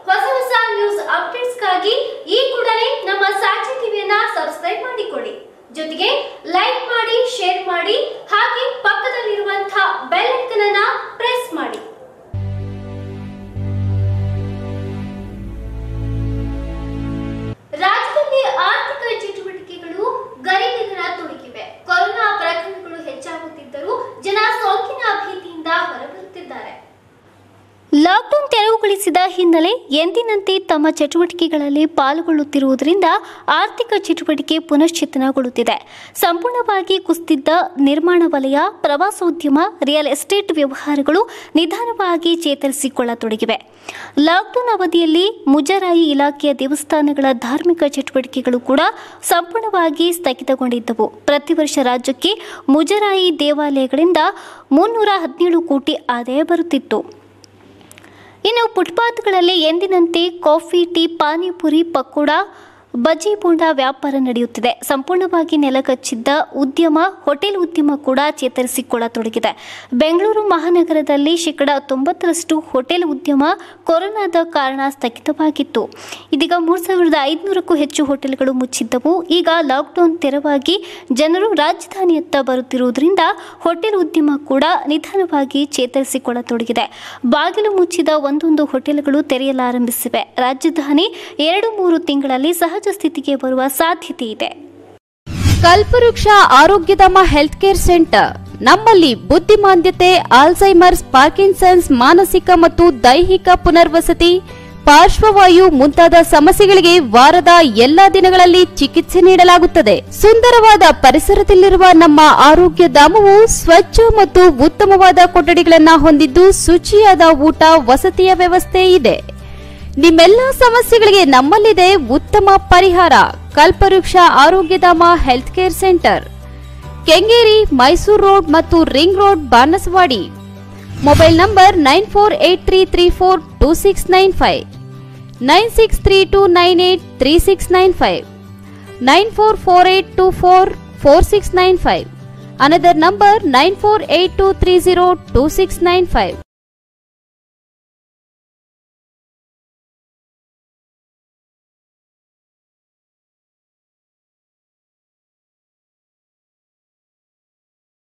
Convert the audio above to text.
ಹೊಸ ಹೊಸ ನ್ಯೂಸ್ ಅಪ್ಡೇಟ್ಸ್ಗಾಗಿ ಈ ಕೂಡಲೇ ನಮ್ಮ ಸಾಕ್ಷಿ ಟಿವಿಯನ್ನ ಸಬ್ಸ್ಕ್ರೈಬ್ ಮಾಡಿಕೊಳ್ಳಿ ಜೊತೆಗೆ ಲೈಕ್ ಮಾಡಿ ಶೇರ್ ಮಾಡಿ ಹಾಗೆ ಪಕ್ಕದಲ್ಲಿರುವಂತಹ ಬೆಲ್ ಐಕನ್ ಅನ್ನ ಪ್ರೆಸ್ ಮಾಡಿ ರಾಜ್ಯದಲ್ಲಿ ಆರ್ಥಿಕ ಚಟುವಟಿಕೆಗಳು ಗರಿಗೆದರ ತೊಡಗಿವೆ ಕೊರೋನಾ ಪ್ರಕರಣಗಳು ಹೆಚ್ಚಾಗುತ್ತಿದ್ದರೂ ಜನ ಸೋಂಕಿನ ಭೀತಿಯಿಂದ ಹೊರಬರುತ್ತಿದ್ದಾರೆ ಲಾಕ್ಡೌನ್ ತೆರವುಗೊಳಿಸಿದ ಹಿನ್ನೆಲೆ ಎಂದಿನಂತೆ ತಮ್ಮ ಚಟುವಟಿಕೆಗಳಲ್ಲಿ ಪಾಲ್ಗೊಳ್ಳುತ್ತಿರುವುದರಿಂದ ಆರ್ಥಿಕ ಚಟುವಟಿಕೆ ಪುನಶ್ಚೇತನಗೊಳ್ಳುತ್ತಿದೆ ಸಂಪೂರ್ಣವಾಗಿ ಕುಸಿದಿದ್ದ ನಿರ್ಮಾಣ ವಲಯ ಪ್ರವಾಸೋದ್ಯಮ ರಿಯಲ್ ಎಸ್ಟೇಟ್ ವ್ಯವಹಾರಗಳು ನಿಧಾನವಾಗಿ ಚೇತರಿಸಿಕೊಳ್ಳತೊಡಗಿವೆ ಲಾಕ್ಡೌನ್ ಅವಧಿಯಲ್ಲಿ ಮುಜರಾಯಿ ಇಲಾಖೆಯ ದೇವಸ್ಥಾನಗಳ ಧಾರ್ಮಿಕ ಚಟುವಟಿಕೆಗಳು ಕೂಡ ಸಂಪೂರ್ಣವಾಗಿ ಸ್ಥಗಿತಗೊಂಡಿದ್ದವು ಪ್ರತಿ ವರ್ಷ ರಾಜ್ಯಕ್ಕೆ ಮುಜರಾಯಿ ದೇವಾಲಯಗಳಿಂದ ಮುನ್ನೂರ ಹದಿನೇಳು ಕೋಟಿ ಆದಾಯ ಬರುತ್ತಿತ್ತು ಇನ್ನು ಫುಟ್ಪಾತ್ಗಳಲ್ಲಿ ಎಂದಿನಂತೆ ಕಾಫಿ ಟೀ ಪಾನಿಪುರಿ ಪಕೋಡ ಬಜ್ಜಿ ಬೋಂಡ ವ್ಯಾಪಾರ ನಡೆಯುತ್ತಿದೆ ಸಂಪೂರ್ಣವಾಗಿ ನೆಲಕಚ್ಚಿದ್ದ ಉದ್ಯಮ ಹೋಟೆಲ್ ಉದ್ಯಮ ಕೂಡ ಚೇತರಿಸಿಕೊಳ್ಳತೊಡಗಿದೆ ಬೆಂಗಳೂರು ಮಹಾನಗರದಲ್ಲಿ ಶೇಕಡ ತೊಂಬತ್ತರಷ್ಟು ಹೋಟೆಲ್ ಉದ್ಯಮ ಕೊರೋನಾದ ಕಾರಣ ಸ್ಥಗಿತವಾಗಿತ್ತು ಇದೀಗ ಮೂರು ಸಾವಿರದ ಐದುನೂರಕ್ಕೂ ಹೆಚ್ಚು ಹೋಟೆಲ್ಗಳು ಮುಚ್ಚಿದ್ದವು ಈಗ ಲಾಕ್ಡೌನ್ ತೆರವಾಗಿ ಜನರು ರಾಜಧಾನಿಯತ್ತ ಬರುತ್ತಿರುವುದರಿಂದ ಹೋಟೆಲ್ ಉದ್ಯಮ ಕೂಡ ನಿಧಾನವಾಗಿ ಚೇತರಿಸಿಕೊಳ್ಳತೊಡಗಿದೆ ಬಾಗಿಲು ಮುಚ್ಚಿದ ಒಂದೊಂದು ಹೋಟೆಲ್ಗಳು ತೆರೆಯಲಾರಂಭಿಸಿವೆ ರಾಜಧಾನಿ ಎರಡು ಮೂರು ತಿಂಗಳಲ್ಲಿ ಸಹಜ ಸ್ಥಿತಿಗೆ ಬರುವ ಸಾಧ್ಯತೆ ಇದೆ ಕಲ್ಪವೃಕ್ಷ ಆರೋಗ್ಯಧಾಮ ಹೆಲ್ತ್ ಕೇರ್ ಸೆಂಟರ್ ನಮ್ಮಲ್ಲಿ ಬುದ್ಧಿಮಾಂದ್ಯತೆ ಆಲ್ಝೈಮರ್ಸ್ ಪಾರ್ಕಿನ್ಸನ್ಸ್ ಮಾನಸಿಕ ಮತ್ತು ದೈಹಿಕ ಪುನರ್ವಸತಿ ಪಾರ್ಶ್ವವಾಯು ಮುಂತಾದ ಸಮಸ್ಯೆಗಳಿಗೆ ವಾರದ ಎಲ್ಲಾ ದಿನಗಳಲ್ಲಿ ಚಿಕಿತ್ಸೆ ನೀಡಲಾಗುತ್ತದೆ ಸುಂದರವಾದ ಪರಿಸರದಲ್ಲಿರುವ ನಮ್ಮ ಆರೋಗ್ಯ ಧಾಮವು ಸ್ವಚ್ಛ ಮತ್ತು ಉತ್ತಮವಾದ ಕೊಠಡಿಗಳನ್ನ ಹೊಂದಿದ್ದು ಶುಚಿಯಾದ ಊಟ ವಸತಿಯ ವ್ಯವಸ್ಥೆ ಇದೆ ನಿಮ್ಮೆಲ್ಲ ಸಮಸ್ಯೆಗಳಿಗೆ ನಮ್ಮಲ್ಲಿದೆ ಉತ್ತಮ ಪರಿಹಾರ Kalpavriksha Arogyadhama health care centre Kengeri Mysuru road ಮತ್ತು ring road Banaswadi mobile number nine four eight three three four two six nine five nine six three two nine eight three six nine five nine four four eight two four four six nine five another number nine four eight two three zero two six nine five